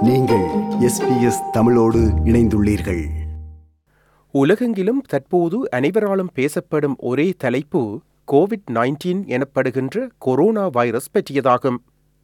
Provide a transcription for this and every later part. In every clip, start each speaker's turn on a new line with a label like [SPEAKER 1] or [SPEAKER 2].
[SPEAKER 1] நீங்கள் எஸ்பிஎஸ் தமிழோடு இணைந்துள்ளீர்கள்
[SPEAKER 2] உலகெங்கிலும் தற்போது அனைவராலும் பேசப்படும் ஒரே தலைப்பு கோவிட் 19 எனப்படுகின்ற கொரோனா வைரஸ் பற்றியதாகும்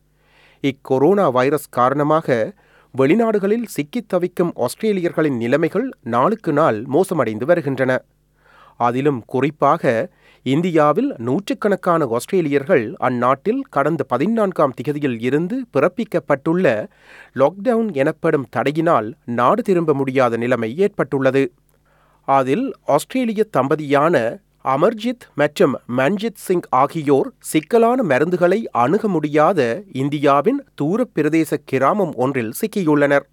[SPEAKER 2] இக்கொரோனா வைரஸ் காரணமாக வெளிநாடுகளில் சிக்கித் தவிக்கும் ஆஸ்திரேலியர்களின் நிலைமைகள் நாளுக்கு நாள் மோசமடைந்து வருகின்றன அதிலும் குறிப்பாக இந்தியாவில் நூற்றுக்கணக்கான ஆஸ்திரேலியர்கள் அந்நாட்டில் கடந்த பதினான்காம் திகதியில் இருந்து பிறப்பிக்கப்பட்டுள்ள லாக்டவுன் எனப்படும் தடையினால் நாடு திரும்ப முடியாத நிலைமை ஏற்பட்டுள்ளது அதில் ஆஸ்திரேலிய தம்பதியான அமர்ஜித் மற்றும் மன்ஜித் சிங் ஆகியோர் சிக்கலான மருந்துகளை அணுக முடியாத இந்தியாவின் தூரப் பிரதேச கிராமம் ஒன்றில் சிக்கியுள்ளனர்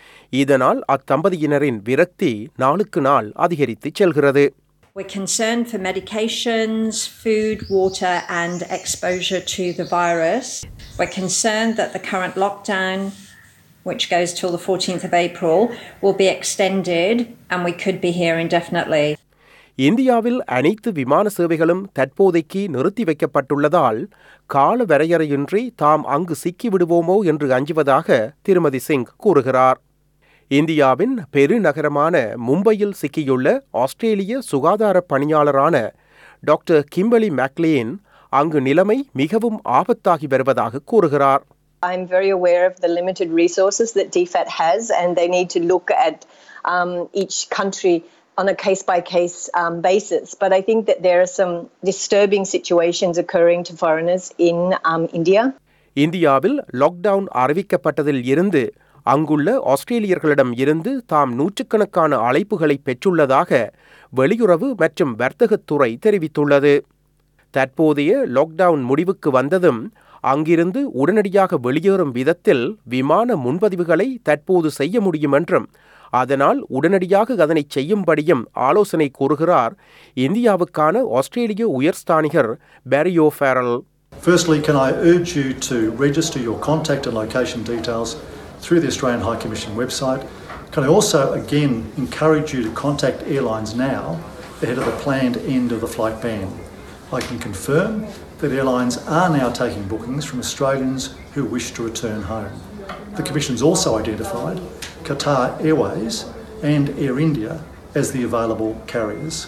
[SPEAKER 2] இதனால் அத்தம்பதியினரின் விரக்தி நாளுக்கு நாள் அதிகரித்துச் செல்கிறது
[SPEAKER 3] We're concerned for medications, food, water, and exposure to the virus. We're concerned that the current lockdown, which goes till the 14th of April, will be extended and we could be here indefinitely.
[SPEAKER 2] இந்தியாவில் அனைத்து விமான சேவைகளும் தற்போதைக்கு நிறுத்தி வைக்கப்பட்டுள்ளதால் கால வரையறையின்றி தாம் அங்கு சிக்கிவிடுவோமோ என்று அஞ்சுவதாக திருமதி சிங் கூறுகிறார் இந்தியாவின் பெருநகரமான மும்பையில் சிக்கியுள்ள ஆஸ்திரேலிய சுகாதார பணியாளரான டாக்டர் கிம்பலி மேக்லேன் அங்கு நிலைமை மிகவும் ஆபத்தாகி வருவதாக கூறுகிறார்
[SPEAKER 4] I'm very aware of the limited resources that DFAT has, and they need to look at um, each country on a case by case basis. But I think that there are some disturbing situations occurring to foreigners in um, India.
[SPEAKER 2] இந்தியாவில் lockdown அறிவிக்கப்பட்டதில் இருந்து அங்குள்ள ஆஸ்திரேலியர்களிடம் இருந்து தாம் நூற்றுக்கணக்கான அழைப்புகளை பெற்றுள்ளதாக வெளியுறவு மற்றும் வர்த்தகத்துறை தெரிவித்துள்ளது தற்போதைய லாக்டவுன் முடிவுக்கு வந்ததும் அங்கிருந்து உடனடியாக வெளியேறும் விதத்தில் விமான முன்பதிவுகளை தற்போது செய்ய முடியும் என்றும் அதனால் உடனடியாக அதனை செய்யும்படியும் ஆலோசனை கூறுகிறார் இந்தியாவுக்கான ஆஸ்திரேலிய உயர்ஸ்தானிகர் Barry O'Farrell
[SPEAKER 5] Firstly, can I urge you to register your contact and location details through the Australian High Commission website? Can I also again encourage you to contact airlines now ahead of the planned end of the flight ban? I can confirm that airlines are now taking bookings from Australians who wish to return home. The Commission's also identified Qatar Airways and Air India as the available carriers.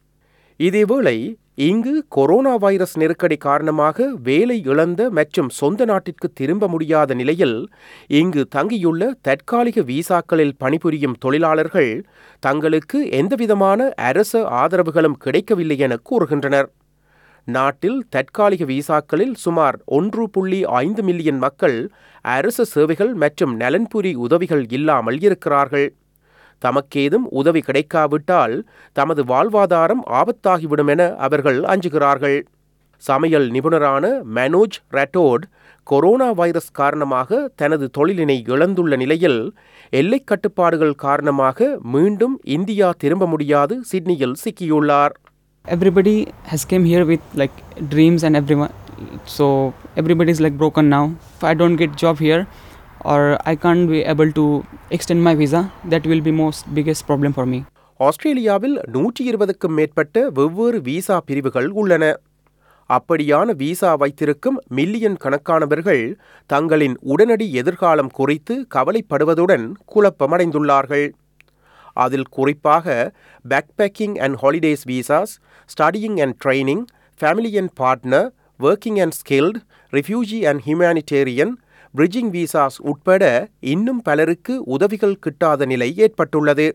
[SPEAKER 2] இதேவேளை இங்கு corona virus நெருக்கடி காரணமாக வேலை இழந்த மற்றும் சொந்த நாட்டிற்கு திரும்ப முடியாத நிலையில் இங்கு தங்கியுள்ள தற்காலிக விசாக்களில் பணிபுரியும் தொழிலாளர்கள் தங்களுக்கு எந்தவிதமான அரச ஆதரவுகளும் கிடைக்கவில்லை என கூறுகின்றனர் நாட்டில் தற்காலிக விசாக்களில் சுமார் ஒன்று புள்ளி ஐந்து மில்லியன் மக்கள் அரச சேவைகள் மற்றும் நலன்புரி உதவிகள் இல்லாமல் இருக்கிறார்கள் தமக்கேதும் உதவி கிடைக்காவிட்டால் தமது வாழ்வாதாரம் ஆபத்தாகிவிடும் என அவர்கள் அஞ்சுகிறார்கள் சமையல் நிபுணரான மனோஜ் ரட்டோட் கொரோனா வைரஸ் காரணமாக தனது தொழிலினை இழந்துள்ள நிலையில் எல்லைக் கட்டுப்பாடுகள் காரணமாக மீண்டும் இந்தியா திரும்ப முடியாது சிட்னியில் சிக்கியுள்ளார்
[SPEAKER 6] everybody has came here with like dreams and everyone so everybody is like broken now if i don't get job here or i can't be able to extend my visa that will be most biggest problem for me
[SPEAKER 2] ஆஸ்திரேலியாவில் நூற்றி இருபதுக்கும் மேற்பட்ட வெவ்வேறு visa பிரிவுகள் உள்ளன அப்படியான visa வைத்திருக்கும் million கணக்கானவர்கள் தங்களின் உடனடி எதிர்காலம் குறித்து கவலைப்படுவதுடன் குழப்பமடைந்துள்ளார்கள் அதில் குறிப்பாக backpacking and holidays visas studying and training family and partner working and skilled refugee and humanitarian bridging visas உட்பட இன்னும் பலருக்கு உதவிகள் கிட்டாத நிலை ஏற்பட்டுள்ளது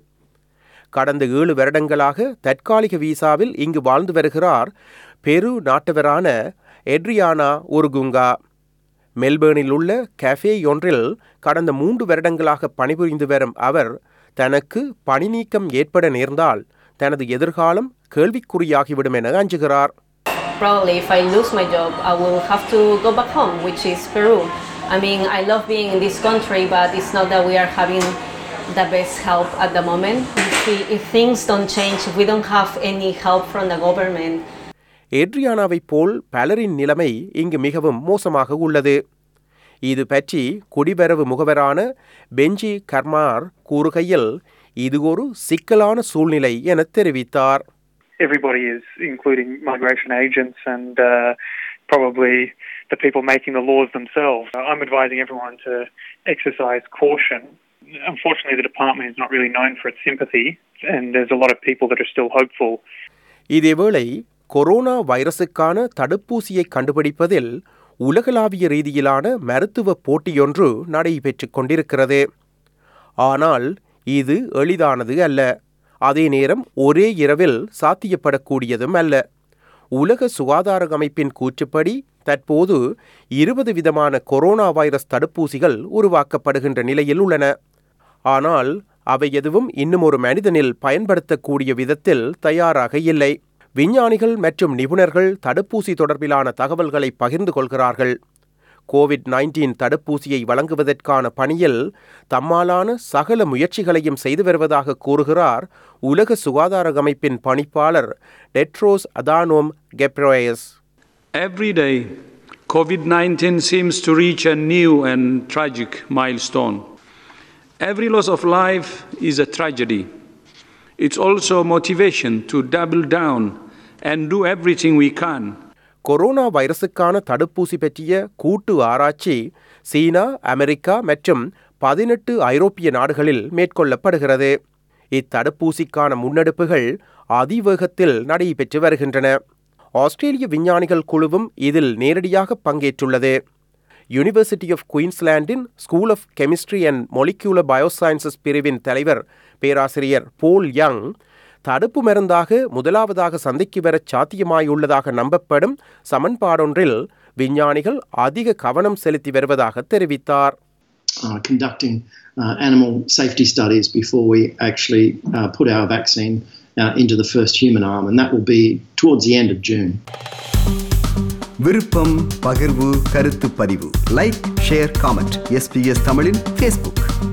[SPEAKER 2] கடந்த ஏழு வருடங்களாக தற்காலிக விசாவில் இங்கு வாழ்ந்து வருகிறார் பெரு நாட்டவரான எட்ரியானா உருகுங்கா மெல்பேர்னில் உள்ள கஃபே ஒன்றில் கடந்த மூன்று வருடங்களாக பணிபுரிந்து வரும் அவர் தனக்கு பணி நீக்கம் ஏற்பட நேர்ந்தால் தனது எதிர்காலம் கேள்விக்குறியாகிவிடும் என அஞ்சுகிறார்
[SPEAKER 7] Probably if I lose my job, I will have to go back home, which is Peru. I mean, I love being in this country, but it's not that we are having the best help at the moment. If, we, if things don't change, if we don't have any help from the government,
[SPEAKER 2] எட்ரியானாவைப் போல் பலரின் நிலைமை இங்கு மிகவும் மோசமாக உள்ளது இது பற்றி குடிவரவு முகவரான பெஞ்சி கர்மார் கூறுகையில் இது ஒரு சிக்கலான சூழ்நிலை என தெரிவித்தார்
[SPEAKER 8] everybody is, including migration agents and uh, probably the people making the laws themselves. I'm advising everyone to exercise caution. Unfortunately, the department is not really known for its sympathy, and there's a lot of people that are still hopeful.
[SPEAKER 2] இதேவேளை corona வைரசுக்கான தடுப்பூசியை கண்டுபிடிப்பதில் உலகளாவிய ரீதியிலான மருத்துவ போட்டியொன்று நடைபெற்றுக் கொண்டிருக்கிறது ஆனால் இது எளிதானது அல்ல அதே நேரம் ஒரே இரவில் சாத்தியப்படக்கூடியதும் அல்ல உலக சுகாதார அமைப்பின் கூற்றுப்படி தற்போது இருபது விதமான கொரோனா வைரஸ் தடுப்பூசிகள் உருவாக்கப்படுகின்ற நிலையில் உள்ளன ஆனால் அவை எதுவும் இன்னும் ஒரு மனிதனில் பயன்படுத்தக்கூடிய விதத்தில் தயாராக இல்லை விஞ்ஞானிகள் மற்றும் நிபுணர்கள் தடுப்பூசி தொடர்பிலான தகவல்களை பகிர்ந்து கொள்கிறார்கள் கோவிட் நைன்டீன் தடுப்பூசியை வழங்குவதற்கான பணியில் தம்மாலான சகல முயற்சிகளையும் செய்து வருவதாக கூறுகிறார் உலக சுகாதார அமைப்பின் பணிப்பாளர் Tedros Adhanom Ghebreyesus
[SPEAKER 9] Every day, COVID 19 seems to reach a new and tragic milestone. Every loss of life is a tragedy. It's also motivation to double down and do everything we can
[SPEAKER 2] corona வைரசுக்கான தடுப்பூசி பற்றிய கூட்டு ஆராய்ச்சி சீனா America மற்றும் பதினெட்டு ஐரோப்பிய நாடுகளில் மேற்கொள்ளப்படுகிறது இத்தடுப்பூசிக்கான முன்னெடுப்புகள் அதிவேகத்தில் நடைபெற்று வருகின்றன ஆஸ்திரேலிய விஞ்ஞானிகள் குழுவும் இதில் நேரடியாக பங்கேற்றுள்ளது யூனிவர்சிட்டி ஆஃப் குயின்ஸ்லாண்டின் school of chemistry and molecular biosciences பிரிவின் தலைவர் பேராசிரியர் போல் யங் தடுப்பு மருந்தாக முதலாவதாக சந்தைக்கு வர சாத்தியமாயுள்ளதாக நம்பப்படும் சமன்பாடொன்றில் விஞ்ஞானிகள் அதிக கவனம் செலுத்தி வருவதாக தெரிவித்தார்
[SPEAKER 10] uh, conducting uh, animal safety studies before we actually uh, put our vaccine uh, into the first human arm, and that will be towards the end of June.
[SPEAKER 1] விருப்பம் பகிர்வு கருத்து பதிவு லைக் ஷேர் காமெண்ட் எஸ்பிஎஸ் தமிழின் Facebook